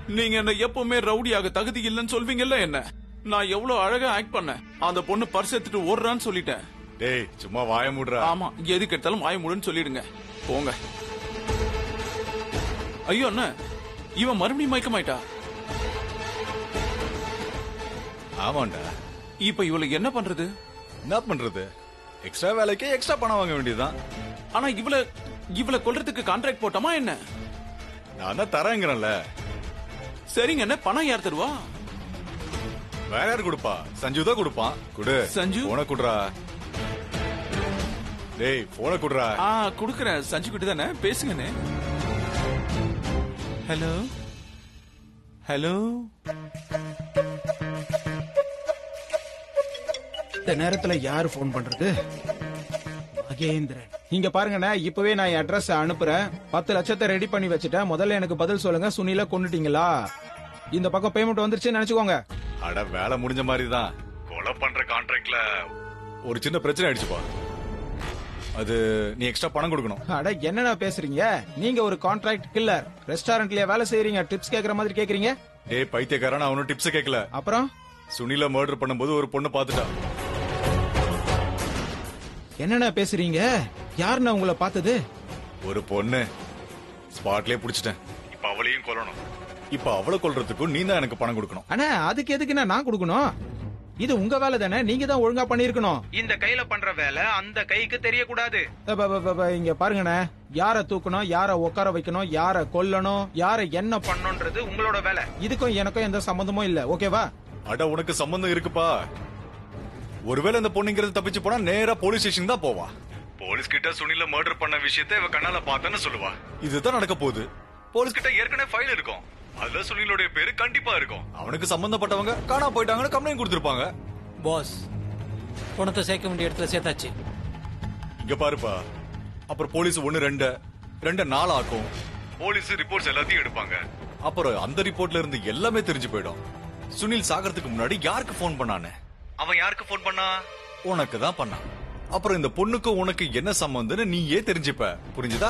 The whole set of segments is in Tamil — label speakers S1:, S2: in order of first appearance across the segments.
S1: நீங்க என்ன எப்பவுமே ரவுடியாக தகுதி இல்லைன்னு சொல்வீங்கல்ல என்ன நான் எவ்வளவு அழகா ஆக்ட் பண்ணேன் அந்த பொண்ணு பர்ஸ் எடுத்துட்டு ஓடுறான்னு சொல்லிட்டேன்
S2: டேய் சும்மா வாய மூடுறா
S1: ஆமா எதுக்கு எடுத்தாலும் வாய மூடுன்னு சொல்லிடுங்க போங்க ஐயோ அண்ணா இவன் மறுபடியும் மயக்கமாயிட்டா
S2: ஆமாண்டா
S1: இப்ப இவளை என்ன பண்றது
S2: என்ன பண்றது எக்ஸ்ட்ரா வேலைக்கு எக்ஸ்ட்ரா பணம் வாங்க வேண்டியதுதான்
S1: ஆனா இவள இவளை கொல்றதுக்கு கான்ட்ராக்ட் போட்டோமா என்ன
S2: நான் தான் தரேங்கிறேன்ல
S1: சரிங்க என்ன பணம் யார் தருவா
S2: வேற யார் கொடுப்பா சஞ்சு தான் கொடுப்பான் குடு
S1: சஞ்சு?
S2: போன குடுறா டேய் போன குடுறா
S1: ஆ குடுக்கறேன் சஞ்சு கிட்ட தானே பேசுங்கண்ணே ஹலோ ஹலோ
S3: இந்த நேரத்துல யாரு ஃபோன் பண்றது மகேந்திரன் இங்க பாருங்கண்ணே இப்பவே நான் என் அட்ரஸ் அனுப்புறேன் பத்து லட்சத்தை ரெடி பண்ணி வச்சுட்டேன் முதல்ல எனக்கு பதில் சொல்லுங்க சுனில கொண்டுட்டீங்களா இந்த பக்கம் பேமெண்ட் வந்துருச்சு நினைச்சுக்கோங்க
S2: அட வேலை முடிஞ்ச மாதிரி தான் கொலை பண்ற கான்ட்ராக்ட்ல ஒரு சின்ன பிரச்சனை ஆயிடுச்சுப்பா அது நீ எக்ஸ்ட்ரா பணம் கொடுக்கணும்
S3: அட என்னண்ணா பேசுறீங்க நீங்க ஒரு கான்ட்ராக்ட் கில்லர் ரெஸ்டாரண்ட்லயே வேலை செய்றீங்க டிப்ஸ் கேக்குற மாதிரி கேக்குறீங்க
S2: டேய் பைத்தியக்காரன் அவனும் டிப்ஸ் கேட்கல
S3: அப்புறம்
S2: சுனில மர்டர் பண்ணும்போது ஒரு பொண்ணு பாத்துட்டா
S3: என்னண்ணா பேசுறீங்க யாருண்ணா உங்களை பார்த்தது
S2: ஒரு பொண்ணு ஸ்பாட்லயே புடிச்சிட்டேன் இப்ப அவளையும் கொல்லணும் இப்ப அவளை கொல்றதுக்கும் நீ தான் எனக்கு பணம் கொடுக்கணும்
S3: அண்ணா அதுக்கு எதுக்குண்ணா நான் கொடுக்கணும் இது உங்க வேலை தானே நீங்க தான் ஒழுங்கா பண்ணிருக்கணும் இந்த கையில பண்ற வேலை அந்த கைக்கு தெரியக்கூடாது இங்க பாருங்கண்ணே யார தூக்கணும் யார உட்கார வைக்கணும் யார கொல்லணும் யார என்ன பண்ணணும்ன்றது உங்களோட வேலை இதுக்கும் எனக்கும் எந்த சம்பந்தமும் இல்ல ஓகேவா
S2: அட உனக்கு சம்பந்தம் இருக்குப்பா ஒருவேளை இந்த பொண்ணுங்கிறது தப்பிச்சு போனா நேரா போலீஸ் ஸ்டேஷன் தான் போவா போலீஸ் கிட்ட சுனில மர்டர் பண்ண விஷயத்தை இவ கண்ணால பார்த்தேன்னு சொல்லுவா இதுதான் நடக்க போகுது போலீஸ் கிட்ட ஏற்கனவே ஃபைல் இருக்கும் அதுல சுனிலுடைய பேரு கண்டிப்பா இருக்கும் அவனுக்கு சம்பந்தப்பட்டவங்க காணா போயிட்டாங்கன்னு கம்ப்ளைண்ட் கொடுத்திருப்பாங்க
S4: பாஸ் பணத்தை சேர்க்க வேண்டிய இடத்துல சேர்த்தாச்சு
S2: இங்க பாருப்பா அப்புறம் போலீஸ் ஒண்ணு ரெண்டு ரெண்டு நாள் ஆக்கும் போலீஸ் ரிப்போர்ட்ஸ் எல்லாத்தையும் எடுப்பாங்க அப்புறம் அந்த ரிப்போர்ட்ல இருந்து எல்லாமே தெரிஞ்சு போயிடும் சுனில் சாகறதுக்கு முன்னாடி யாருக்கு ஃபோன் பண்ணானே அவன் யாருக்கு ஃபோன் பண்ணா உனக்கு தான் பண்ணான் அப்புறம் இந்த பொண்ணுக்கு உனக்கு என்ன சம்பந்தம்னு நீயே தெரிஞ்சுப்ப புரிஞ்சுதா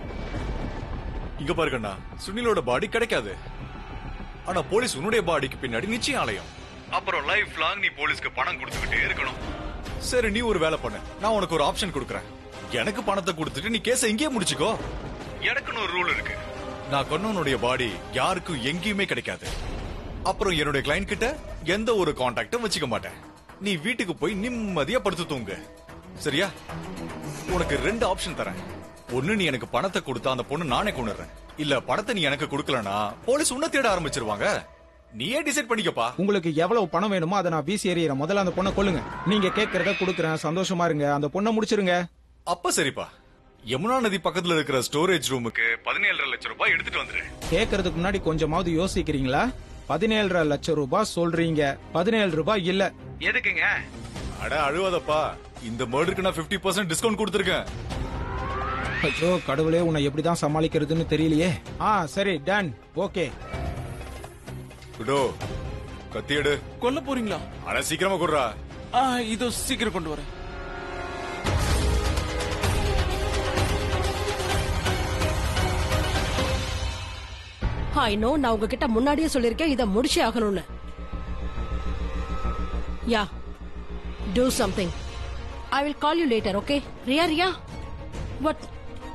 S2: இங்க பாருக்கண்ணா சுனிலோட பாடி கிடைக்காது ஆனா போலீஸ் உன்னுடைய பாடிக்கு பின்னாடி நிச்சயம் அலையும் அப்புறம் லைஃப் லாங் நீ போலீஸ்க்கு பணம் கொடுத்துக்கிட்டே இருக்கணும் சரி நீ ஒரு வேலை பண்ணு நான் உனக்கு ஒரு ஆப்ஷன் கொடுக்கறேன் எனக்கு பணத்தை கொடுத்துட்டு நீ கேஸ இங்கேயே முடிச்சுக்கோ எனக்குன்னு ஒரு ரூல் இருக்கு நான் கொன்னவனுடைய பாடி யாருக்கும் எங்கேயுமே கிடைக்காது அப்புறம் என்னுடைய கிளைண்ட் கிட்ட எந்த ஒரு கான்டாக்டும் வச்சுக்க மாட்டேன் நீ வீட்டுக்கு போய் நிம்மதியா படுத்து தூங்கு சரியா உனக்கு ரெண்டு ஆப்ஷன் தரேன் ஒண்ணு நீ எனக்கு பணத்தை கொடுத்தா அந்த பொண்ணு நானே கொண்டுறேன் இல்ல பணத்தை நீ எனக்கு கொடுக்கலனா போலீஸ் உன்னை தேட ஆரம்பிச்சிருவாங்க நீயே டிசைட் பண்ணிக்கப்பா
S3: உங்களுக்கு எவ்வளவு பணம் வேணுமோ அதை நான் வீசி எறிகிறேன் முதல்ல அந்த பொண்ணை கொல்லுங்க நீங்க கேட்கறத கொடுக்குறேன் சந்தோஷமா இருங்க அந்த பொண்ணை முடிச்சிருங்க
S2: அப்ப சரிப்பா யமுனா நதி பக்கத்துல இருக்கிற ஸ்டோரேஜ் ரூமுக்கு பதினேழரை லட்சம் ரூபாய் எடுத்துட்டு வந்துரு
S3: கேட்கறதுக்கு முன்னாடி கொஞ்சமாவது யோசிக்கிறீங்களா பதினேழரை லட்சம் ரூபாய் சொல்றீங்க பதினேழு ரூபாய் இல்ல எதுக்குங்க
S2: அட அழுவாதப்பா இந்த மர்டருக்கு நான் 50% பர்சன்ட் டிஸ்கவுண்ட் கொடுத்துருக்கேன்
S3: ஐயோ கடவுளே உன்னை எப்படிதான் சமாளிக்கிறதுன்னு தெரியலையே ஆ சரி டன் ஓகே
S2: குடோ கத்தி எடு
S1: கொல்ல போறீங்களா
S2: அட சீக்கிரமா குடுறா
S1: ஆ இதோ சீக்கிரம் கொண்டு வரேன்
S5: ஐ நோ நான் உங்ககிட்ட முன்னாடியே சொல்லிருக்கேன் இத முடிச்சே ஆகணும்னு yeah do something I will call you later okay Riya Riya but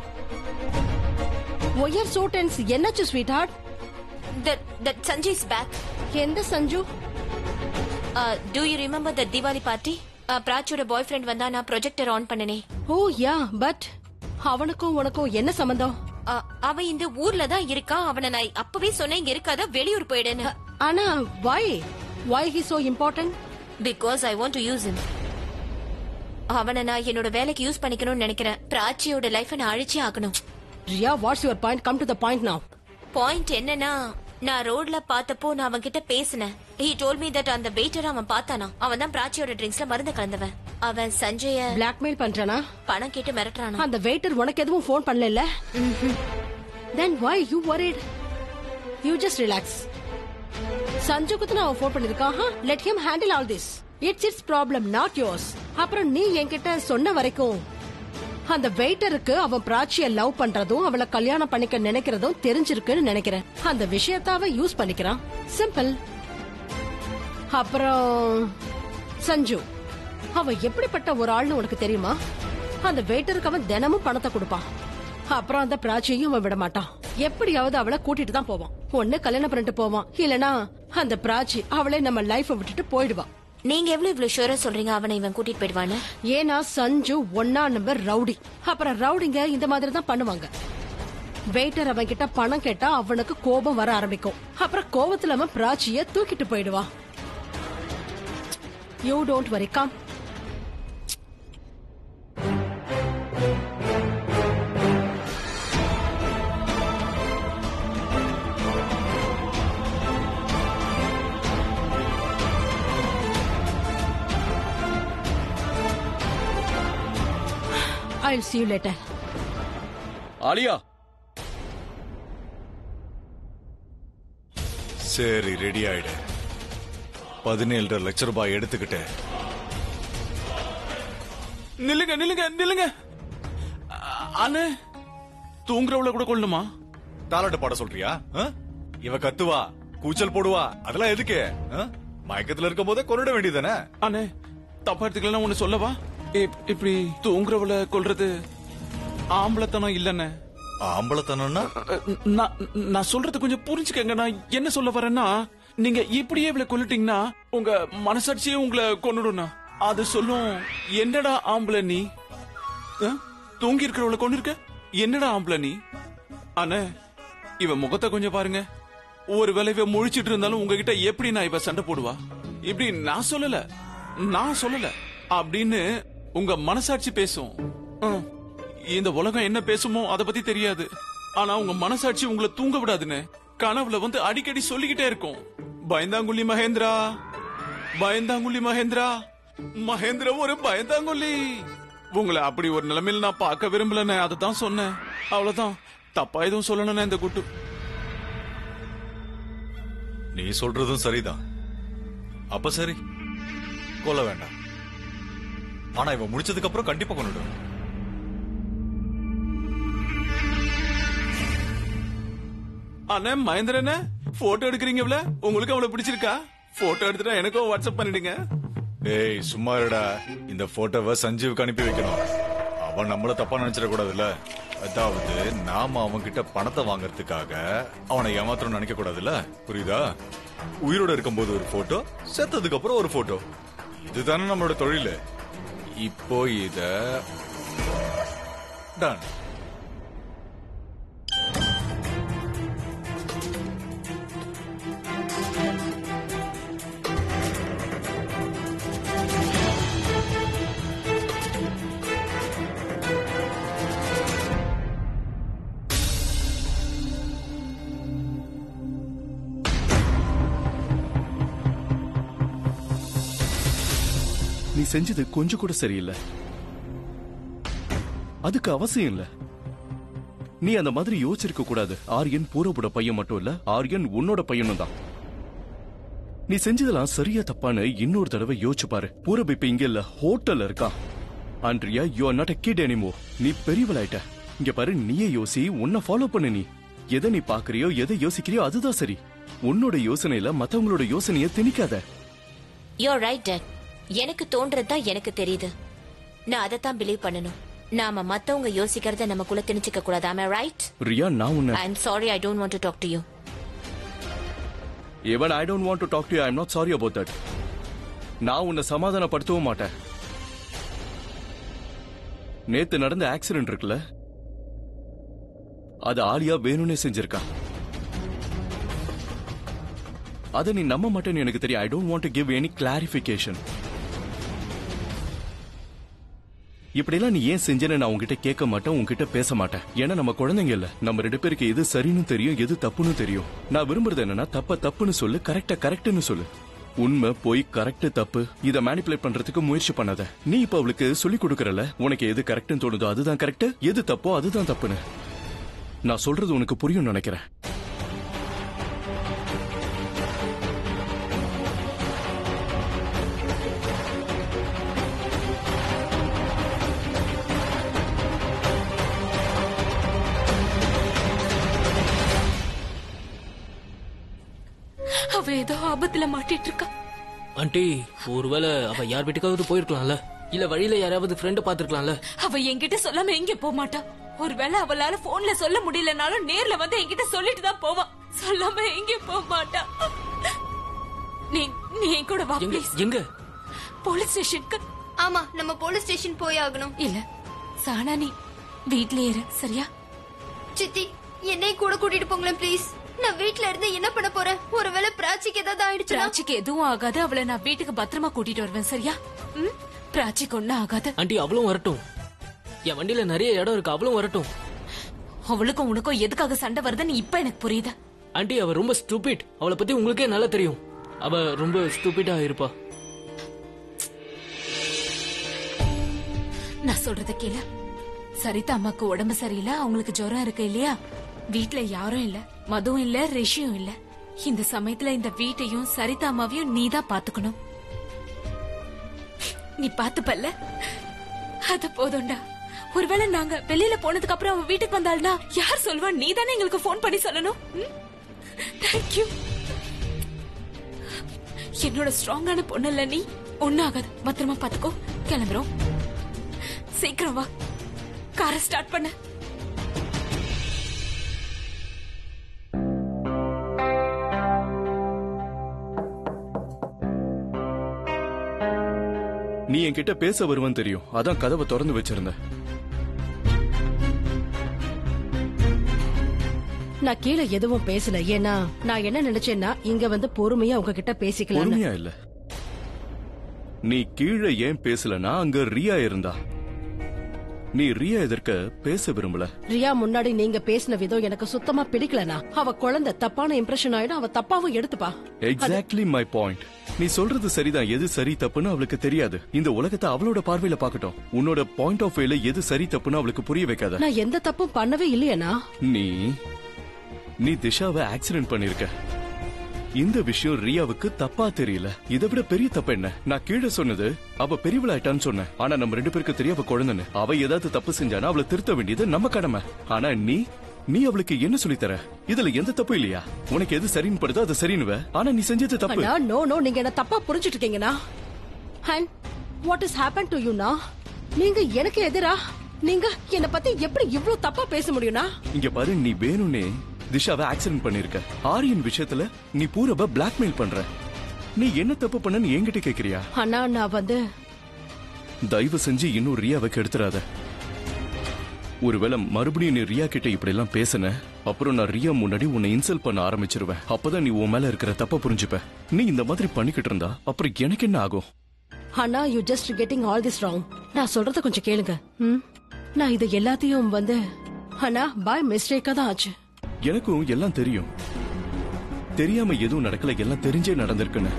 S5: why are so tense என்னாச்சு sweetheart
S6: That that Sanjay is back.
S5: எந்த Sanju
S6: Uh, do you remember the Diwali party? Uh, பிராச்சியோட பாய் ஃப்ரெண்ட் வந்தா நான் ப்ரொஜெக்டர் ஆன் பண்ணனே
S5: ஓ யா பட் அவனுக்கும் உனக்கும் என்ன சம்பந்தம்
S6: Uh, அவன் இந்த ஊர்ல தான் இருக்கான் அவனை நான் அப்பவே சொன்னேன் இங்க இருக்காத வெளியூர் போயிடுன்னு
S5: ஆனா why why he so important
S6: because I want to use him அவனை நான் என்னோட வேலைக்கு யூஸ் பண்ணிக்கணும்னு நினைக்கிறேன் பிராச்சியோட லைஃபை நான் அழிச்சே ஆகணும்
S5: Riya what's your point come to the point now
S6: point என்னன்னா நான் ரோட்ல பார்த்தப்போ நான் அவன் கிட்ட பேசினேன் ஹி டோல் மீ தட் அந்த வெயிட்டர் அவன் பார்த்தானா அவன் தான் பிராச்சியோட ட்ரிங்க்ஸ்ல மருந்து கலந்தவன் அவன் சஞ்சய
S5: பிளாக்மெயில் பண்றானா
S6: பணம் கேட்டு மிரட்டுறானா
S5: அந்த வெயிட்டர் உனக்கு எதுவும் ஃபோன் பண்ணல then why you worried you just relax சஞ்சுக்கு தான் அவன் ஃபோன் பண்ணிருக்கான் let him handle all this it's it's problem not yours அப்புறம் நீ என்கிட்ட சொன்ன வரைக்கும் அந்த வெயிட்டருக்கு அவன் பிராச்சிய லவ் பண்றதும் அவளை கல்யாணம் பண்ணிக்க நினைக்கிறதும் தெரிஞ்சிருக்குன்னு நினைக்கிறேன் அந்த விஷயத்த அவன் யூஸ் பண்ணிக்கிறான் சிம்பிள் அப்புறம் சஞ்சு அவன் எப்படிப்பட்ட ஒரு ஆள்னு உனக்கு தெரியுமா அந்த வெயிட்டருக்கு அவன் தினமும் பணத்தை கொடுப்பான் அப்புறம் அந்த பிராச்சியையும் அவன் விட மாட்டான் எப்படியாவது அவளை கூட்டிட்டு தான் போவான் ஒண்ணு கல்யாணம் பண்ணிட்டு போவான் இல்லனா அந்த பிராச்சி அவளை நம்ம லைஃப விட்டுட்டு போயிடுவான்
S6: நீங்க எவ்வளவு இவ்வளவு ஷூரா சொல்றீங்க அவனை இவன் கூட்டிட்டு போயிடுவான்னு
S5: ஏன்னா சஞ்சு ஒன்னா நம்பர் ரவுடி அப்புறம் ரவுடிங்க இந்த மாதிரி தான் பண்ணுவாங்க வெயிட்டர் அவன் கிட்ட பணம் கேட்டா அவனுக்கு கோபம் வர ஆரம்பிக்கும் அப்புறம் கோபத்துல அவன் பிராச்சிய தூக்கிட்டு போயிடுவான் you don't worry come I'll see you later.
S7: Alia
S2: சரி ரெடி ஆயிடு பதினேழு லட்ச ரூபாய் எடுத்துக்கிட்டு
S1: நில்லுங்க நில்லுங்க நில்லுங்க அ- அண்ணே தூங்குறவள கூட கொள்ளணுமா
S2: தாலாட்டு பாட சொல்றியா ஆ? இவ கத்துவா கூச்சல் போடுவா அதெல்லாம் எதுக்கு ஆ? மயக்கத்துல இருக்கும் போதே கொண்டுட வேண்டியதானே
S1: அண்ணே தப்பா எடுத்துக்கலாம் ஒண்ணு சொல்லவா இப்- இப்படி தூங்குறவள கொல்றது ஆம்பளத்தனம் இல்லண்ணே
S2: ஆம்பளத்தனம்னா
S1: அஹ், நான் நான் சொல்றது கொஞ்சம் புரிஞ்சுக்கங்க நான் என்ன சொல்ல வரேன்னா நீங்க இப்படியே இவளை கொல்லிட்டீங்கன்னா உங்க மனசாட்சியே உங்களை கொன்னுடும்னா அது சொல்லும் என்னடா ஆம்பளை நீ அஹ், தூங்கி இருக்கிறவளை கொண்டு இருக்க என்னடா ஆம்பளை நீ அண்ணே இவ முகத்தை கொஞ்சம் பாருங்க ஒருவேளை இவ முழிச்சிட்டு இருந்தாலும் உங்ககிட்ட எப்படி நான் இவ சண்டை போடுவா இப்படி நான் சொல்லல நான் சொல்லல அப்படின்னு உங்க மனசாட்சி பேசும் அஹ். இந்த உலகம் என்ன பேசுமோ அத பத்தி தெரியாது ஆனா உங்க மனசாட்சி உங்களை தூங்க விடாதுன்னு கனவுல வந்து அடிக்கடி சொல்லிக்கிட்டே இருக்கும் பயந்தாங்குள்ளி மகேந்திரா பயந்தாங்குள்ளி மகேந்திரா மகேந்திர ஒரு பயந்தாங்குள்ளி உங்களை அப்படி ஒரு நிலைமையில நான் பார்க்க விரும்பலன்னு அதை தான் சொன்னேன் அவ்வளவுதான் தப்பா எதுவும் சொல்லணும்னா இந்த குட்டு
S2: நீ சொல்றதும் சரிதான் அப்ப சரி கொல்ல வேண்டாம் ஆனா இவன் முடிச்சதுக்கு அப்புறம் கண்டிப்பா கொண்டுடும்
S1: அண்ணே மகேந்திரண்ணே போட்டோ எடுக்கிறீங்கல்ல உங்களுக்கு அவளை பிடிச்சிருக்கா போட்டோ எடுத்துட்டா எனக்கும் வாட்ஸ்அப் பண்ணிடுங்க
S2: டேய் சும்மா இருடா இந்த போட்டோவை சஞ்சீவுக்கு அனுப்பி வைக்கணும் அவன் நம்மள தப்பா நினைச்சிட கூடாதுல்ல அதாவது நாம அவன் கிட்ட பணத்தை வாங்குறதுக்காக அவனை ஏமாத்திரம் நினைக்க கூடாதுல்ல புரியுதா உயிரோட இருக்கும்போது ஒரு போட்டோ செத்ததுக்கு அப்புறம் ஒரு போட்டோ இதுதானே நம்மளோட தொழில் இப்போ இத டன்
S7: நீ செஞ்சது கொஞ்சம் கூட சரியில்லை அதுக்கு அவசியம் இல்ல நீ அந்த மாதிரி யோசிச்சிருக்க கூடாது ஆரியன் பூரபுட பையன் மட்டும் இல்ல ஆரியன் உன்னோட பையனும் தான் நீ செஞ்சதெல்லாம் சரியா தப்பான்னு இன்னொரு தடவை யோசிச்சு பாரு பூரப் இப்ப இங்க இல்ல ஹோட்டல்ல இருக்கான் Andrea you are not a kid anymore நீ பெரியவளாயிட்ட இங்க பாரு நீயே யோசி உன்னை ஃபாலோ பண்ணு நீ எதை நீ பாக்குறியோ எதை யோசிக்கிறியோ அதுதான் சரி உன்னோட யோசனையில மத்தவங்களோட யோசனைய திணிக்காத
S6: யூர் ரைட் டட் எனக்கு தோன்றது தான் எனக்கு தெரியுது நான் அதை தான் பிலீவ் பண்ணணும் நாம மத்தவங்க யோசிக்கிறத நமக்குள்ள திணிச்சுக்க கூடாது ஆமா ரைட்
S7: ரியா நான் உன்னை
S6: I am sorry I don't want to talk to you
S7: Even I don't want to talk to you. I'm not sorry about that. நான் உன்னை சமாதானப்படுத்தவும் மாட்டேன் நேத்து நடந்த ஆக்சிடென்ட் இருக்குல்ல அது ஆலியா வேணும்னே செஞ்சிருக்கா அதை நீ நம்ப மாட்டேன்னு எனக்கு தெரியும் I don't want to give any clarification இப்படிலாம் நீ ஏன் செஞ்சேன்னு நான் உன்கிட்ட கேட்க மாட்டேன் உன்கிட்ட பேச மாட்டேன் ஏன்னா நம்ம குழந்தைங்க இல்ல நம்ம ரெண்டு பேருக்கு எது சரின்னு தெரியும் எது தப்புன்னு தெரியும் நான் விரும்புறது என்னன்னா தப்ப தப்புன்னு சொல்லு கரெக்டா கரெக்ட்னு சொல்லு உண்மை போய் கரெக்ட் தப்பு இத மேனிபுலேட் பண்றதுக்கு முயற்சி பண்ணாத நீ இப்ப அவளுக்கு சொல்லி கொடுக்கறல உனக்கு எது கரெக்ட்னு தோணுதோ அதுதான் கரெக்ட் எது தப்போ அதுதான் தப்புன்னு நான் சொல்றது உனக்கு புரியும் நினைக்கிறேன்
S8: அவ ஏதோ ஆபத்துல மாட்டிட்டு இருக்கா
S4: ஆண்டி ஒருவேளை அவ யார் வீட்டுக்காவது போயிருக்கலாம்ல இல்ல வழியில யாராவது ஃப்ரெண்ட பாத்துருக்கலாம்ல
S8: அவ என்கிட்ட சொல்லாம எங்க போக மாட்டா ஒருவேளை அவளால போன்ல சொல்ல முடியலனாலும் நேர்ல வந்து என்கிட்ட சொல்லிட்டு தான் போவா சொல்லாம எங்க போக மாட்டா நீ நீ என் கூட வா
S4: எங்க
S8: ப்ளீஸ்
S4: எங்க
S8: போலீஸ் ஸ்டேஷனுக்கு
S9: ஆமா நம்ம போலீஸ் ஸ்டேஷன் போய் ஆகணும்
S8: இல்ல சானா நீ வீட்லயே இரு சரியா
S9: சித்தி என்னை கூட கூட்டிட்டு போங்களேன் ப்ளீஸ் நான் வீட்ல இருந்து என்ன பண்ண போறேன் ஒருவேளை பிராச்சிக்கு ஏதாவது ஆயிடுச்சுன்னா
S8: பிராச்சிக்கு எதுவும் ஆகாது அவளை நான் வீட்டுக்கு பத்திரமா கூட்டிட்டு வருவேன் சரியா ம் பிராச்சிக்கு ஒண்ணும் ஆகாது
S4: ஆண்டி அவளும் வரட்டும் என் வண்டியில நிறைய இடம் இருக்கு அவளும் வரட்டும்
S8: அவளுக்கும் உனக்கும் எதுக்காக சண்டை வருதுன்னு இப்ப எனக்கு புரியுது
S4: ஆண்டி அவ ரொம்ப ஸ்டூபிட் அவளை பத்தி உங்களுக்கே நல்லா தெரியும் அவ ரொம்ப ஸ்டூபிட்டா இருப்பா
S8: நான் சொல்றத கேளு சரிதா அம்மாக்கு உடம்பு சரியில்லை அவங்களுக்கு ஜுரம் இருக்கு இல்லையா வீட்ல யாரும் இல்ல மதுவும் இல்ல ரிஷியும் இல்ல இந்த சமயத்துல இந்த வீட்டையும் சரிதா அம்மாவையும் நீ தான் பாத்துக்கணும் நீ பாத்துப்பல்ல அது போதும்டா ஒருவேளை நாங்க வெளியில போனதுக்கு அப்புறம் அவ வீட்டுக்கு வந்தாள்னா யார் சொல்வா நீ தானே எங்களுக்கு ஃபோன் பண்ணி சொல்லணும் தேங்க்யூ என்னோட ஸ்ட்ராங்கான பொண்ணு இல்ல நீ ஒன்னாகாது பத்திரமா பாத்துக்கோ கிளம்புறோம் சீக்கிரம் வா காரை ஸ்டார்ட் பண்ண
S7: நீ என்கிட்ட பேச வருவன்னு தெரியும் அதான் கதவை திறந்து வச்சிருந்தேன்
S5: நான் கீழே எதுவும் பேசல ஏன்னா நான் என்ன நினைச்சேன்னா இங்க வந்து பொறுமையா உங்ககிட்ட பேசிக்கலாம்
S7: பொறுமையா இல்ல நீ கீழே ஏன் பேசலனா அங்க ரியா இருந்தா நீ ரியா எதற்க பேச விரும்பல
S5: ரியா முன்னாடி நீங்க பேசின விதம் எனக்கு சுத்தமா பிடிக்கலனா அவ குழந்தை தப்பான இம்ப்ரெஷன் ஆயிடும் அவ தப்பாவும் எடுத்துப்பா
S7: எக்ஸாக்ட்லி மை பாயிண்ட் நீ சொல்றது சரிதான் எது சரி தப்புன்னு அவளுக்கு தெரியாது இந்த உலகத்தை அவளோட பார்வையில பார்க்கட்டும் உன்னோட பாயிண்ட் ஆஃப் வியூல எது சரி தப்புன்னு அவளுக்கு புரிய வைக்காத
S5: நான் எந்த தப்பும் பண்ணவே இல்லையனா
S7: நீ நீ திஷாவை ஆக்சிடென்ட் பண்ணிருக்க இந்த விஷயம் ரியாவுக்கு தப்பா தெரியல இதை விட பெரிய தப்பு என்ன நான் கீழே சொன்னது அவ பெரியவளாயிட்டான்னு சொன்னேன் ஆனா நம்ம ரெண்டு பேருக்கு தெரிய அவ குழந்தைன்னு அவ ஏதாவது தப்பு செஞ்சானா அவளை திருத்த வேண்டியது நம்ம கடமை ஆனா நீ நீ அவளுக்கு என்ன சொல்லித் தர இதுல எந்த தப்பு இல்லையா உனக்கு எது சரின்னு படுதோ அது சரின்னுவ ஆனா நீ செஞ்சது தப்பு
S5: அண்ணா நோ நோ நீங்க என்ன தப்பா புரிஞ்சிட்டு இருக்கீங்கண்ணா and what is happen to யூனா நீங்க எனக்கு எதிரா நீங்க என்ன பத்தி எப்படி இவ்ளோ தப்பா பேச முடியும்னா
S7: இங்க பாரு நீ வேணும்னே திஷாவை ஆக்சிடென்ட் பண்ணிருக்க ஆரியன் விஷயத்துல நீ பூரவ பிளாக்மெயில் பண்ற நீ என்ன தப்பு பண்ணன்னு என்கிட்ட கேக்குறியா
S5: அண்ணா நான் வந்து
S7: தயவு செஞ்சு இன்னும் ரியாவை கெடுத்துறாத ஒருவேளை மறுபடியும் நீ ரியா கிட்ட இப்படி எல்லாம் பேசின அப்புறம் நான் ரியா முன்னாடி உன்னை இன்சல்ட் பண்ண ஆரம்பிச்சிருவேன் அப்பதான் நீ உன் மேல இருக்கிற தப்ப புரிஞ்சுப்ப நீ இந்த மாதிரி பண்ணிக்கிட்டு இருந்தா அப்புறம் எனக்கு என்ன ஆகும்
S5: அண்ணா you just getting all this wrong நான் சொல்றத கொஞ்சம் கேளுங்க ம் நான் இது எல்லாத்தையும் வந்து அண்ணா பாய் மிஸ்டேக்கா தான் ஆச்சு
S7: எனக்கும் எல்லாம் தெரியும் தெரியாம எதுவும் நடக்கல எல்லாம் தெரிஞ்சே நடந்திருக்குன்னு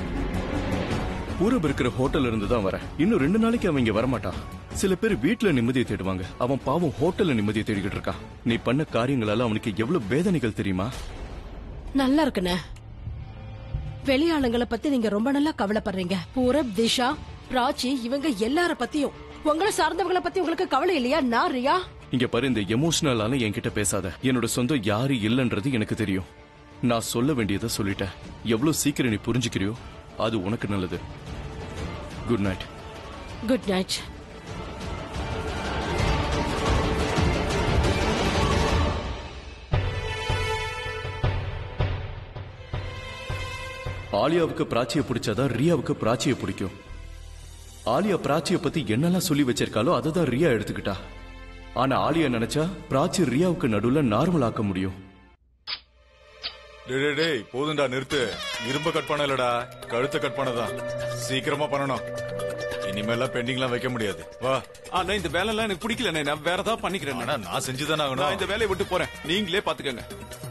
S7: பூரப் இருக்கிற ஹோட்டல்ல இருந்து தான் வரேன் இன்னும் ரெண்டு நாளைக்கு அவன் இங்க வரமாட்டான் சில பேர் வீட்டுல நிம்மதியை தேடுவாங்க அவன் பாவம் ஹோட்டல்ல நிம்மதியை தேடிக்கிட்டு இருக்கான் நீ பண்ண காரியங்களால அவனுக்கு எவ்வளவு வேதனைகள் தெரியுமா
S5: நல்லா இருக்குண்ணே வெளியாளுங்களை பத்தி நீங்க ரொம்ப நல்லா கவலைப்படுறீங்க பூரப் திஷா பிராச்சி இவங்க எல்லார பத்தியும் உங்களை சார்ந்தவங்களை பத்தி உங்களுக்கு கவலை இல்லையா நான் ரியா
S7: இங்க பாரு இந்த எமோஷனலால என்கிட்ட பேசாத என்னோட சொந்தம் யாரு இல்லன்றது எனக்கு தெரியும் நான் சொல்ல வேண்டியதை சொல்லிட்டேன் எவ்வளவு சீக்கிரம் நீ புரிஞ்சுக்கிறியோ அது உனக்கு நல்லது குட் நைட்
S5: குட் நைட்
S7: ஆலியாவுக்கு பிராச்சிய பிடிச்சாதான் ரியாவுக்கு பிராச்சிய பிடிக்கும் ஆலியா பிராச்சிய பத்தி என்னெல்லாம் சொல்லி வச்சிருக்காலோ அதை தான் ரியா எடுத்துக்கிட்டா ஆனா ஆலியா நினைச்சா பிராச்சி ரியாவுக்கு நடுவுல நார்மல் ஆக்க முடியும்
S2: டேய், டேய் டேய் போதும்டா நிறுத்து இரும்ப கட் பண்ணலடா கழுத்தை கட் பண்ணதான் சீக்கிரமா பண்ணணும் இனிமேலாம் பெண்டிங்லாம் வைக்க முடியாது வா
S1: ஆனா இந்த வேலை எல்லாம் எனக்கு பிடிக்கல நான் வேற ஏதாவது பண்ணிக்கிறேன்
S2: ஆனா நான் செஞ்சுதானே
S1: நான்
S2: ஆகணும்
S1: இந்த வேலையை விட்டு போறேன் நீங்களே பாத்துக்கங்க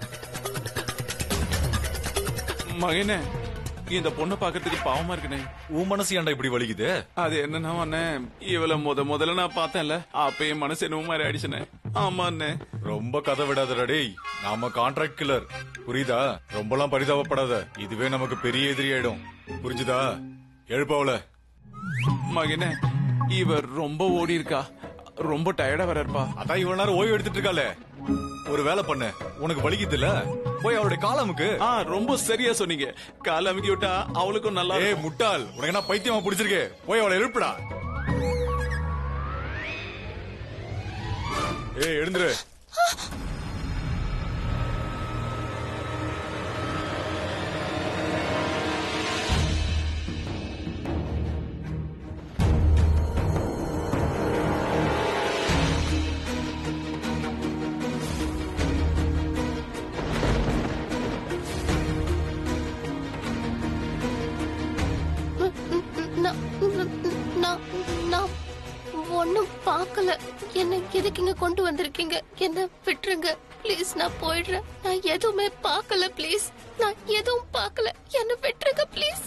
S1: மகனே இந்த பொண்ணை பாக்கிறதுக்கு பாவமா இருக்குனே
S2: உன் மனசு ஏன்டா இப்படி வலிக்குது
S1: அது என்னன்னா அண்ணே இவள முத முதல்ல நான் பார்த்தேன்ல அப்ப என் மனசு என்னமோ மாதிரி ஆயிடுச்சுனே ஆமா அண்ணே
S2: ரொம்ப கதை விடாதடா டேய் நாம கான்ட்ராக்ட் கில்லர் புரியுதா ரொம்பலாம் பரிதாபப்படாத இதுவே நமக்கு பெரிய எதிரி ஆயிடும் புரிஞ்சுதா எழுப்பவள
S1: மகனே இவ ரொம்ப ஓடி இருக்கா ரொம்ப டயர்டா வர இருப்பா
S2: அதான் இவ்வளவு நேரம் ஓய்வு எடுத்துட்டு இருக்காளே ஒரு வேலை பண்ணு உனக்கு வலிக்குது இல்ல போய் அவளுடைய காலமுக்கு
S1: ஆ ரொம்ப சரியா சொன்னீங்க கால அமுக்கி விட்டா அவளுக்கும் நல்லா
S2: ஏய் முட்டாள் உனக்கு என்ன பைத்தியமா பிடிச்சிருக்கு போய் அவளை எழுப்புடா ஏய் எழுந்துரு
S9: நான் நான் நான் ஒன்னும் பார்க்கல என்ன எதுக்கு இங்க கொண்டு வந்திருக்கீங்க என்ன விட்டுருங்க ப்ளீஸ் நான் போயிடுறேன் நான் எதுவுமே பார்க்கல ப்ளீஸ் நான் எதுவும் பார்க்கல என்ன விட்டுருங்க ப்ளீஸ்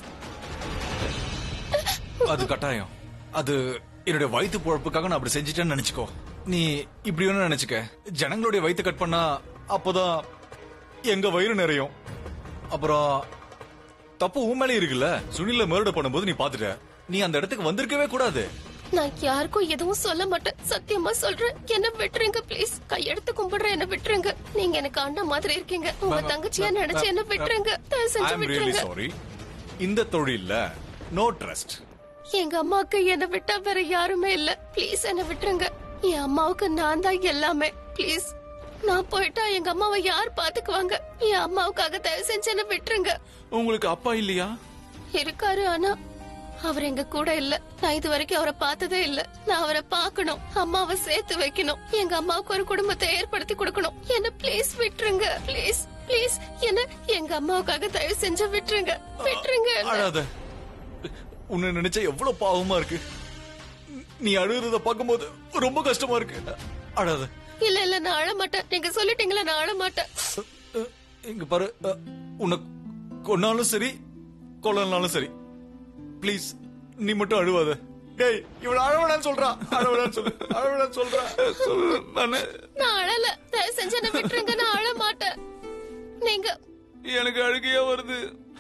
S2: அது கட்டாயம் அது என்னுடைய வயித்து பொழப்புக்காக நான் அப்படி செஞ்சுட்டேன்னு நினைச்சுக்கோ நீ இப்படி வேணும் நினைச்சுக்க ஜனங்களுடைய வயித்தை கட் பண்ணா அப்போதான் எங்க வயிறு நிறையும் அப்புறம் தப்பு உன் மேலே இருக்குல்ல சுனில மறுட பண்ணும்போது நீ பாத்துட்ட நீ அந்த இடத்துக்கு வந்திருக்கவே கூடாது
S9: நான் யாருக்கும் எதுவும் சொல்ல மாட்டேன் சத்தியமா சொல்றேன் என்ன விட்டுருங்க ப்ளீஸ் கையெடுத்து கும்பிடுறேன் என்ன விட்டுருங்க நீங்க எனக்கு அண்ணன் மாதிரி இருக்கீங்க உங்க தங்கச்சியா நினைச்சு என்ன விட்டுருங்க தயவு
S2: ஐ
S9: செஞ்சு
S2: அம் ரியலி
S9: விட்டுருங்க
S2: சாரி இந்த தொழில்ல நோ ட்ரஸ்ட்
S9: எங்க அம்மாவுக்கு என்ன விட்டா வேற யாருமே இல்ல ப்ளீஸ் என்ன விட்டுருங்க என் அம்மாவுக்கு நான் தான் எல்லாமே ப்ளீஸ் நான் போயிட்டா எங்க அம்மாவை யார் பாத்துக்குவாங்க என் அம்மாவுக்காக தயவு செஞ்சு என்ன விட்டுருங்க
S1: உங்களுக்கு அப்பா இல்லையா
S9: இருக்காரு ஆனா அவர் எங்க கூட இல்ல நான் இது வரைக்கும் அவரை பார்த்ததே இல்ல நான் அவரை பார்க்கணும் அம்மாவை சேர்த்து வைக்கணும் எங்க அம்மாவுக்கு ஒரு குடும்பத்தை ஏற்படுத்தி கொடுக்கணும் என்ன ப்ளீஸ் விட்டுருங்க ப்ளீஸ் ப்ளீஸ் என்ன எங்க அம்மாவுக்காக தயவு செஞ்சு விட்டுருங்க விட்டுருங்க என்ன.
S2: அழாத உன்னை நினைச்சா எவ்வளவு பாவமா இருக்கு நீ அழுகுறத பார்க்கும்போது ரொம்ப கஷ்டமா இருக்கு அழாத
S9: இல்ல இல்ல நான் அழ மாட்டேன் நீங்க சொல்லிட்டீங்களா நான் அழ மாட்டேன்
S2: இங்க பாரு அ, உன்னை கொன்னாலும் சரி கொல்லனாலும் சரி ப்ளீஸ் நீ மட்டும் அழுவாத டேய் இவள அழவடான்னு சொல்றா அழவடான்னு சொல்லு அழவடான்னு சொல்றா சொல்லு நானு
S9: நான் அழல தயவு செஞ்சு என்ன விட்டுருங்க நான் அழ மாட்டேன் நீங்க
S1: எனக்கு அழுகையா வருது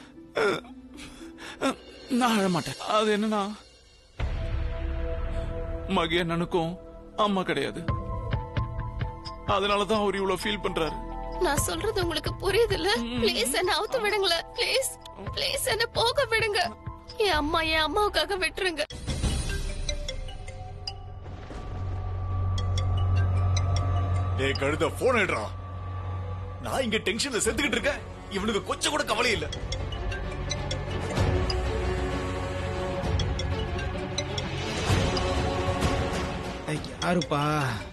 S1: நான் அழ மாட்டேன் அது என்னன்னா மகி அண்ணனுக்கும் அம்மா கிடையாது அதனாலதான் அவர் இவ்வளவு ஃபீல் பண்றாரு
S9: நான் சொல்றது உங்களுக்கு புரியுது இல்ல ப்ளீஸ் என்ன அவுத்து விடுங்களேன் ப்ளீஸ் ப்ளீஸ் என்ன போக விடுங்க என் அம்மா என் அம்மாவுக்காக விட்டுருங்க
S2: டேய் கழுத போன் எடுறா நான் இங்க டென்ஷன்ல செத்துக்கிட்டு இருக்கேன் இவனுக்கு கொஞ்சம் கூட கவலை இல்ல
S3: ஏய், யாருப்பா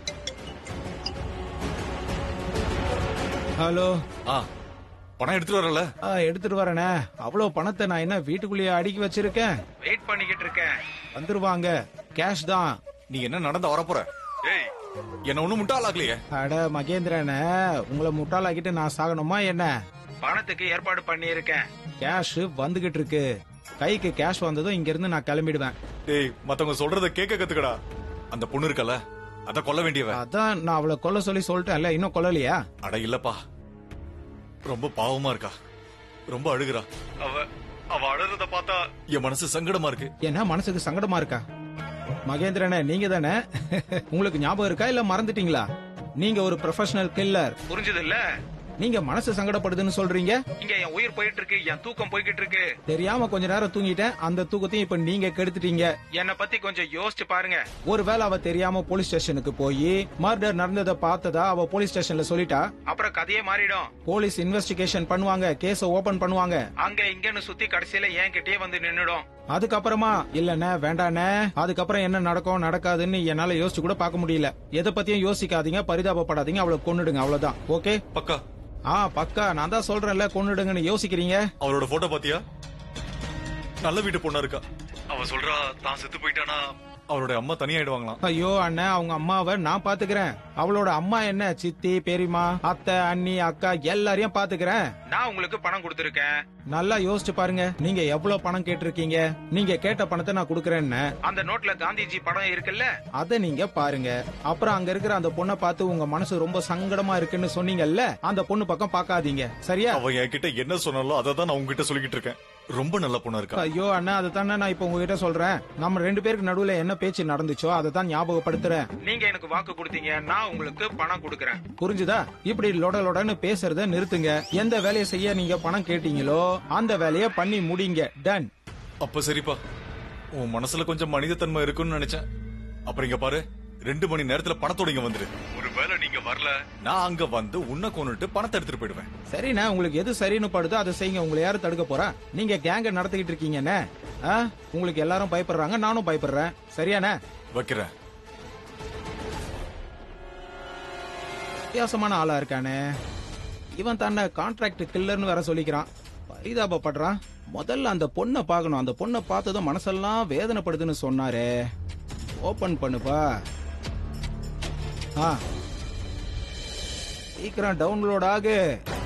S3: ஹலோ
S2: ஆ பணம் எடுத்துட்டு வரல
S3: ஆ எடுத்துட்டு வரேனே அவ்வளவு பணத்தை நான் என்ன வீட்டுக்குள்ளேயே அடுக்கி வச்சிருக்கேன் வெயிட் பண்ணிக்கிட்டு இருக்கேன் வந்துருவாங்க கேஷ் தான்
S2: நீ என்ன நடந்து வரப்போற ஏய் என்ன ஒண்ணும் முட்டாளாக்கலையே
S3: அட மகேந்திரனே உங்களை முட்டாளாக்கிட்டு நான் சாகணுமா என்ன பணத்துக்கு ஏற்பாடு பண்ணியிருக்கேன் கேஷ் வந்துகிட்டு இருக்கு கைக்கு கேஷ் வந்ததும் இங்க இருந்து நான் கிளம்பிடுவேன்
S2: டேய் மத்தவங்க சொல்றத கேட்க கத்துக்கடா அந்த பொண்ணு இருக்கல அத கொல்ல வேண்டியவ
S3: அதான் நான் அவளை கொல்ல சொல்லி சொல்லிட்டேன்ல இன்னும் கொல்லலையா
S2: அட இல்லப்பா ரொம்ப பாவமா இருக்கா ரொம்ப அழுகுறா அவ அவ அழுறத பார்த்தா என் மனசு சங்கடமா இருக்கு
S3: என்ன மனசுக்கு சங்கடமா இருக்கா மகேந்திரனே நீங்க தானே உங்களுக்கு ஞாபகம் இருக்கா இல்ல மறந்துட்டீங்களா நீங்க ஒரு ப்ரொஃபஷனல் கில்லர் புரிஞ்சது இல்ல நீங்க மனசு சங்கடப்படுதுன்னு சொல்றீங்க இங்க என் உயிர் போயிட்டு இருக்கு என் தூக்கம் போய்கிட்டு இருக்கு தெரியாம கொஞ்ச நேரம் தூங்கிட்டேன் அந்த தூக்கத்தையும் இப்ப நீங்க கெடுத்துட்டீங்க என்ன பத்தி கொஞ்சம் யோசிச்சு பாருங்க ஒருவேளை அவ தெரியாம போலீஸ் ஸ்டேஷனுக்கு போய் மர்டர் நடந்ததை பார்த்ததா அவ போலீஸ் ஸ்டேஷன்ல சொல்லிட்டா அப்புறம் கதையே மாறிடும் போலீஸ் இன்வெஸ்டிகேஷன் பண்ணுவாங்க கேஸ ஓபன் பண்ணுவாங்க அங்க இங்கன்னு சுத்தி கடைசியில என் கிட்டயே வந்து நின்னுடும் அதுக்கப்புறமா இல்லண்ணே வேண்டாண்ணே அதுக்கப்புறம் என்ன நடக்கும் நடக்காதுன்னு என்னால யோசிச்சு கூட பார்க்க முடியல எதை பத்தியும் யோசிக்காதீங்க பரிதாபப்படாதீங்க அவளை கொன்னுடுங்க அவ்வளவுதான் ஓகே
S2: பக்கா
S3: ஆ பக்கா நான் தான் சொல்றேன்ல கொன்னுடுங்கன்னு யோசிக்கிறீங்க
S2: அவளோட போட்டோ பாத்தியா நல்ல வீட்டு பொண்ணா இருக்கா அவ சொல்றா தான் செத்து போயிட்டானா அவரோட அம்மா தனியாயிடுவாங்களாம்
S3: ஐயோ அண்ணன் அவங்க அம்மாவை நான் பாத்துக்கிறேன் அவளோட அம்மா என்ன சித்தி பெரியம்மா அத்தை அண்ணி அக்கா எல்லாரையும் பாத்துக்கிறேன் நான் உங்களுக்கு பணம் கொடுத்துருக்கேன் நல்லா யோசிச்சு பாருங்க நீங்க எவ்வளவு பணம் கேட்டிருக்கீங்க நீங்க கேட்ட பணத்தை நான் கொடுக்கறேன்னு அந்த நோட்ல காந்திஜி படம் இருக்குல்ல அத நீங்க பாருங்க அப்புறம் அங்க இருக்கிற அந்த பொண்ணை பார்த்து உங்க மனசு ரொம்ப சங்கடமா இருக்குன்னு சொன்னீங்கல்ல அந்த பொண்ணு பக்கம் பார்க்காதீங்க சரியா
S2: அவ என்கிட்ட என்ன சொன்னாலும் அதை தான் நான் உங்ககிட்ட சொல்லிக்கிட்டு இருக்கேன் ரொம்ப நல்ல பொண்ணா இருக்கா
S3: ஐயோ அண்ணா அதை தானே நான் இப்ப உங்ககிட்ட சொல்றேன் நம்ம ரெண்டு பேருக்கு நடுவுல என்ன பேச்சு நடந்துச்சோ அதை தான் ஞாபகப்படுத்துறேன் நீங்க எனக்கு வாக்கு கொடுத்தீங்க நான் உங்களுக்கு பணம் கொடுக்கறேன் புரிஞ்சுதா இப்படி லொட லொடன்னு பேசுறத நிறுத்துங்க எந்த வேலையை செய்ய நீங்க பணம் கேட்டீங்களோ அந்த வேலையை பண்ணி முடிங்க டன்
S2: அப்ப சரிப்பா உன் மனசுல கொஞ்சம் மனிதத்தன்மை இருக்குன்னு நினைச்சேன் அப்புறம் இங்க பாரு ரெண்டு மணி நேரத்துல பணத்தோட இங்க வந்துரு ஒருவேளை நீங்க வரல நான் அங்க வந்து உன்னை கொண்டுட்டு பணத்தை எடுத்துட்டு போயிடுவேன்
S3: சரிண்ணே உங்களுக்கு எது சரின்னு படுதோ அதை செய்யுங்க உங்களை யாரும் தடுக்க போறா நீங்க கேங்க நடத்திக்கிட்டு இருக்கீங்கண்ணே ஆ? உங்களுக்கு எல்லாரும் பயப்படுறாங்க நானும் பயப்படுறேன் சரியாண்ணே
S2: வைக்கிறேன்
S3: வித்தியாசமான ஆளா இருக்கானே இவன் தன்னை கான்ட்ராக்ட் கில்லர்னு வேற சொல்லிக்கிறான் பரிதாபப்படுறான் முதல்ல அந்த பொண்ணை பார்க்கணும் அந்த பொண்ணை பார்த்ததும் மனசெல்லாம் வேதனைப்படுதுன்னு சொன்னாரே ஓபன் பண்ணுப்பா ஆ சீக்கிரம் டவுன்லோட் ஆகு